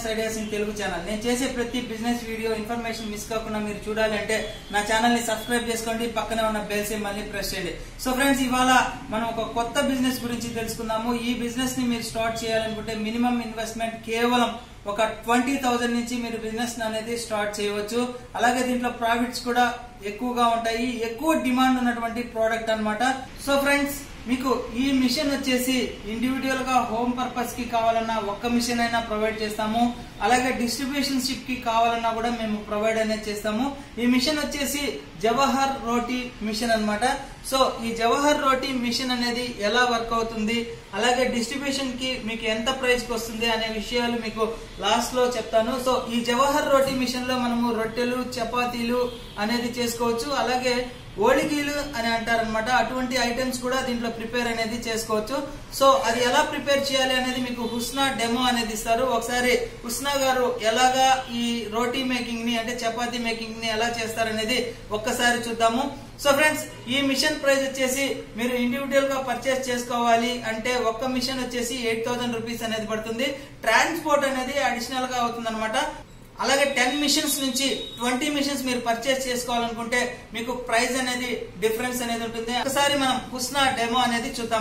business ideas in Telugu channel నేను చేసే ప్రతి బిజినెస్ వీడియో ఇన్ఫర్మేషన్ మిస్ కాకుండా మీరు చూడాలి అంటే నా ఛానల్ ని సబ్స్క్రైబ్ చేసుకోండి పక్కనే ఉన్న బెల్ సింబల్ ని ప్రెస్ చేయండి సో ఫ్రెండ్స్ ఇవాళ మనం ఒక కొత్త బిజినెస్ గురించి తెలుసుకుందాము ఈ బిజినెస్ ని మీరు స్టార్ట్ చేయాలనుకుంటే మినిమం ఇన్వెస్ట్మెంట్ కేవలం ఒక ట్వంటీ థౌసండ్ నుంచి మీరు బిజినెస్ అనేది స్టార్ట్ చేయవచ్చు అలాగే దీంట్లో ప్రాఫిట్స్ కూడా ఎక్కువగా ఉంటాయి ఎక్కువ డిమాండ్ ఉన్నటువంటి ప్రోడక్ట్ అన్నమాట సో ఫ్రెండ్స్ మీకు ఈ మిషన్ వచ్చేసి ఇండివిజువల్ గా హోమ్ పర్పస్ కి కావాలన్నా ఒక్క మిషన్ అయినా ప్రొవైడ్ చేస్తాము అలాగే డిస్ట్రిబ్యూషన్ షిప్ కి కావాలన్నా కూడా మేము ప్రొవైడ్ అనేది చేస్తాము ఈ మిషన్ వచ్చేసి జవహర్ రోటీ మిషన్ అన్నమాట సో ఈ జవహర్ రోటీ మిషన్ అనేది ఎలా వర్క్ అవుతుంది అలాగే డిస్ట్రిబ్యూషన్ కి మీకు ఎంత ప్రైస్ కి వస్తుంది అనే విషయాలు మీకు లాస్ట్ లో చెప్తాను సో ఈ జవహర్ రోటీ మిషన్ లో మనము రొట్టెలు చపాతీలు అనేది చేసుకోవచ్చు అలాగే ఓలిగీలు అని అంటారనమాట అటువంటి ఐటమ్స్ కూడా దీంట్లో ప్రిపేర్ అనేది చేసుకోవచ్చు సో అది ఎలా ప్రిపేర్ చేయాలి అనేది మీకు హుస్నా డెమో అనేది ఇస్తారు ఒకసారి హుస్నా గారు ఎలాగా ఈ రోటీ మేకింగ్ ని అంటే చపాతీ మేకింగ్ ని ఎలా చేస్తారనేది ఒక్కసారి చూద్దాము సో ఫ్రెండ్స్ ఈ మిషన్ ప్రైస్ వచ్చేసి మీరు ఇండివిజువల్ గా పర్చేస్ చేసుకోవాలి అంటే ఒక్క మిషన్ వచ్చేసి ఎయిట్ థౌసండ్ రూపీస్ అనేది పడుతుంది ట్రాన్స్పోర్ట్ అనేది అడిషనల్ గా అవుతుంది అలాగే టెన్ మిషన్స్ నుంచి ట్వంటీ మిషన్స్ మీరు పర్చేస్ చేసుకోవాలనుకుంటే మీకు ప్రైస్ అనేది డిఫరెన్స్ అనేది ఉంటుంది ఒకసారి మనం హుస్నా డెమో అనేది చూద్దాం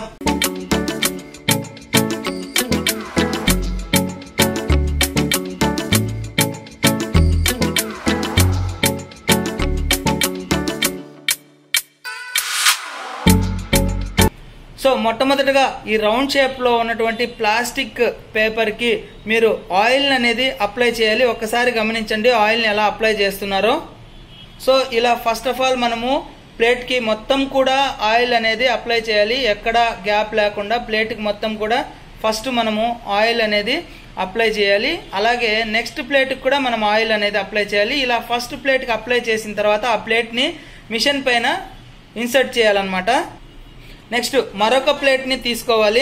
సో మొట్టమొదటిగా ఈ రౌండ్ షేప్ లో ఉన్నటువంటి ప్లాస్టిక్ పేపర్ కి మీరు ఆయిల్ అనేది అప్లై చేయాలి ఒక్కసారి గమనించండి ఆయిల్ ని ఎలా అప్లై చేస్తున్నారో సో ఇలా ఫస్ట్ ఆఫ్ ఆల్ మనము ప్లేట్ కి మొత్తం కూడా ఆయిల్ అనేది అప్లై చేయాలి ఎక్కడ గ్యాప్ లేకుండా ప్లేట్ కి మొత్తం కూడా ఫస్ట్ మనము ఆయిల్ అనేది అప్లై చేయాలి అలాగే నెక్స్ట్ ప్లేట్ కూడా మనం ఆయిల్ అనేది అప్లై చేయాలి ఇలా ఫస్ట్ ప్లేట్ కి అప్లై చేసిన తర్వాత ఆ ప్లేట్ ని మిషన్ పైన ఇన్సర్ట్ చేయాలన్నమాట నెక్స్ట్ మరొక ప్లేట్ని తీసుకోవాలి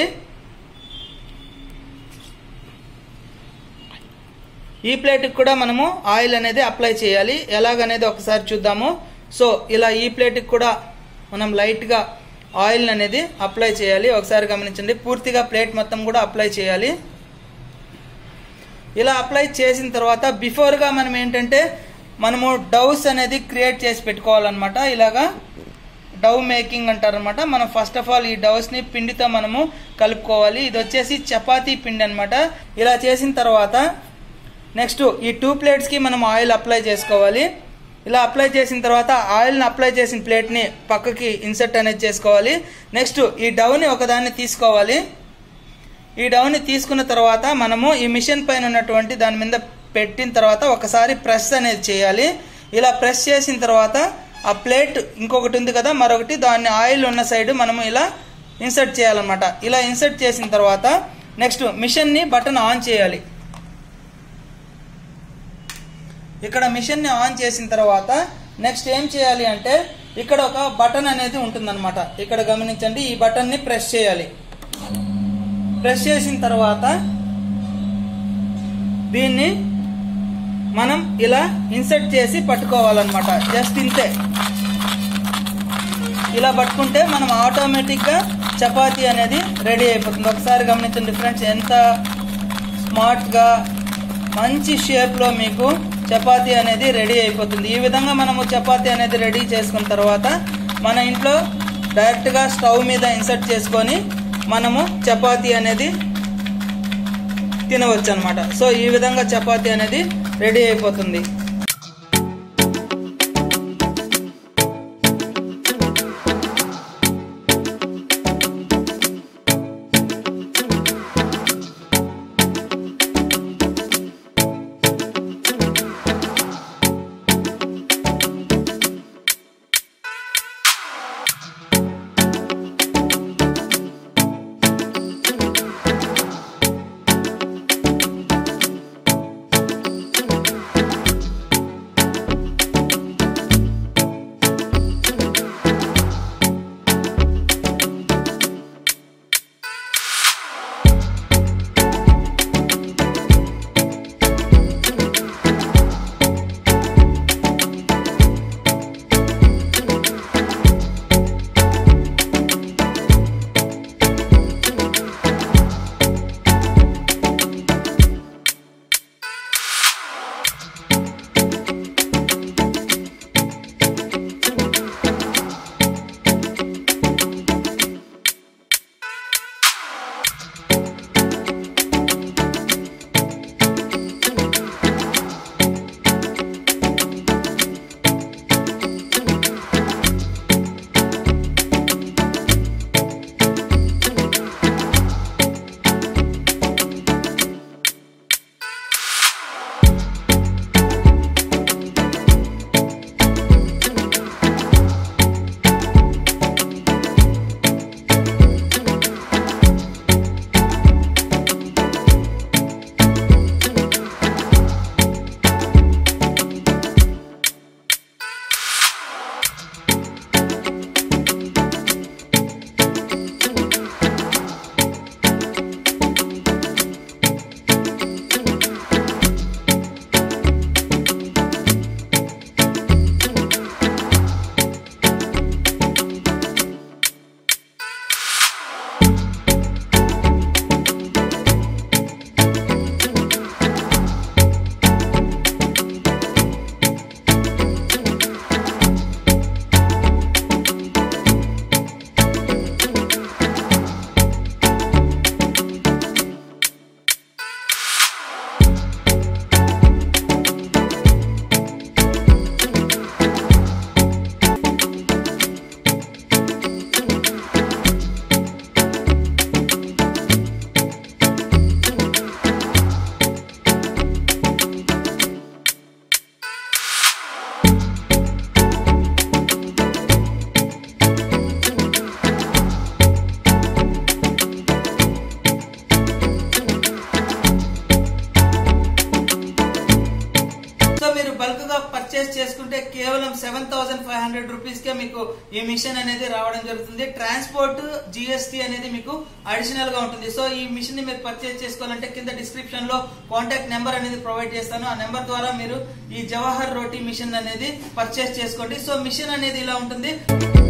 ఈ ప్లేట్కి కూడా మనము ఆయిల్ అనేది అప్లై చేయాలి ఎలాగనేది ఒకసారి చూద్దాము సో ఇలా ఈ ప్లేట్కి కూడా మనం లైట్గా ఆయిల్ అనేది అప్లై చేయాలి ఒకసారి గమనించండి పూర్తిగా ప్లేట్ మొత్తం కూడా అప్లై చేయాలి ఇలా అప్లై చేసిన తర్వాత బిఫోర్గా మనం ఏంటంటే మనము డౌస్ అనేది క్రియేట్ చేసి పెట్టుకోవాలన్నమాట ఇలాగా డవ్ మేకింగ్ అంటారనమాట మనం ఫస్ట్ ఆఫ్ ఆల్ ఈ డౌస్ ని పిండితో మనము కలుపుకోవాలి ఇది వచ్చేసి చపాతీ పిండి అనమాట ఇలా చేసిన తర్వాత నెక్స్ట్ ఈ టూ ప్లేట్స్ కి మనం ఆయిల్ అప్లై చేసుకోవాలి ఇలా అప్లై చేసిన తర్వాత ఆయిల్ ని అప్లై చేసిన ప్లేట్ ని పక్కకి ఇన్సర్ట్ అనేది చేసుకోవాలి నెక్స్ట్ ఈ డవ్ ని ఒకదాన్ని తీసుకోవాలి ఈ డవ్ ని తీసుకున్న తర్వాత మనము ఈ మిషన్ పైన ఉన్నటువంటి దాని మీద పెట్టిన తర్వాత ఒకసారి ప్రెస్ అనేది చేయాలి ఇలా ప్రెస్ చేసిన తర్వాత ఆ ప్లేట్ ఇంకొకటి ఉంది కదా మరొకటి దాన్ని ఆయిల్ ఉన్న సైడ్ మనము ఇలా ఇన్సర్ట్ చేయాలన్నమాట ఇలా ఇన్సర్ట్ చేసిన తర్వాత నెక్స్ట్ మిషన్ని బటన్ ఆన్ చేయాలి ఇక్కడ మిషన్ని ఆన్ చేసిన తర్వాత నెక్స్ట్ ఏం చేయాలి అంటే ఇక్కడ ఒక బటన్ అనేది ఉంటుందన్నమాట ఇక్కడ గమనించండి ఈ బటన్ని ప్రెస్ చేయాలి ప్రెస్ చేసిన తర్వాత దీన్ని మనం ఇలా ఇన్సర్ట్ చేసి పట్టుకోవాలన్నమాట జస్ట్ ఇంతే ఇలా పట్టుకుంటే మనం ఆటోమేటిక్గా చపాతీ అనేది రెడీ అయిపోతుంది ఒకసారి గమనించండి ఫ్రెండ్స్ ఎంత స్మార్ట్గా మంచి షేప్లో మీకు చపాతీ అనేది రెడీ అయిపోతుంది ఈ విధంగా మనము చపాతీ అనేది రెడీ చేసుకున్న తర్వాత మన ఇంట్లో డైరెక్ట్గా స్టవ్ మీద ఇన్సర్ట్ చేసుకొని మనము చపాతీ అనేది తినవచ్చు అనమాట సో ఈ విధంగా చపాతీ అనేది రెడీ అయిపోతుంది హండ్రెడ్ రూపీస్ కే మీకు ఈ మిషన్ అనేది రావడం జరుగుతుంది ట్రాన్స్పోర్ట్ జిఎస్టీ అనేది మీకు అడిషనల్ గా ఉంటుంది సో ఈ మిషన్ ని మీరు పర్చేజ్ చేసుకోవాలంటే కింద డిస్క్రిప్షన్ లో కాంటాక్ట్ నెంబర్ అనేది ప్రొవైడ్ చేస్తాను ఆ నెంబర్ ద్వారా మీరు ఈ జవహర్ రోటీ మిషన్ అనేది పర్చేస్ చేసుకోండి సో మిషన్ అనేది ఇలా ఉంటుంది